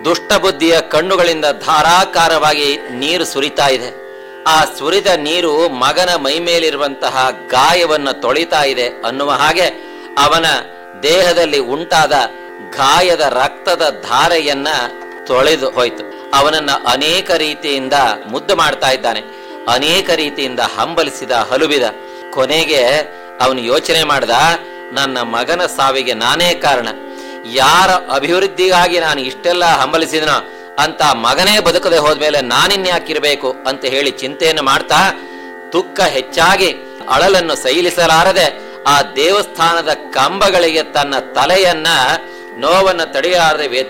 ದುಷ್ಟಬುದ್ಧಿಯ ಕಣ್ಣುಗಳಿಂದ ಧಾರಾಕಾರವಾಗಿ ನೀರು ಸುರಿತಾ ಇದೆ ಆ ಸುರಿದ ನೀರು ಮಗನ ಮೈಮೇಲಿರುವಂತಹ ಗಾಯವನ್ನು ತೊಳಿತಾ ಇದೆ ಅನ್ನುವ ಹಾಗೆ ಅವನ ದೇಹದಲ್ಲಿ ಉಂಟಾದ ಗಾಯದ ರಕ್ತದ ಧಾರೆಯನ್ನ ತೊಳೆದು ಹೋಯ್ತು ಅವನನ್ನ ಅನೇಕ ರೀತಿಯಿಂದ ಮುದ್ದು ಮಾಡ್ತಾ ಇದ್ದಾನೆ ಅನೇಕ ರೀತಿಯಿಂದ ಹಂಬಲಿಸಿದ ಹಲುಬಿದ ಕೊನೆಗೆ ಅವನು ಯೋಚನೆ ಮಾಡ್ದ ನನ್ನ ಮಗನ ಸಾವಿಗೆ ನಾನೇ ಕಾರಣ ಯಾರ ಅಭಿವೃದ್ಧಿಗಾಗಿ ನಾನು ಇಷ್ಟೆಲ್ಲ ಹಂಬಲಿಸಿದನೋ ಅಂತ ಮಗನೇ ಬದುಕದೆ ಹೋದ್ಮೇಲೆ ನಾನಿನ್ಯಾಕಿರ್ಬೇಕು ಅಂತ ಹೇಳಿ ಚಿಂತೆಯನ್ನು ಮಾಡ್ತಾ ದುಃಖ ಹೆಚ್ಚಾಗಿ ಅಳಲನ್ನು ಸೈಲಿಸಲಾರದೆ ಆ ದೇವಸ್ಥಾನದ ಕಂಬಗಳಿಗೆ ತನ್ನ ತಲೆಯನ್ನ ನೋವನ್ನು ತಡೆಯಲಾರದೆ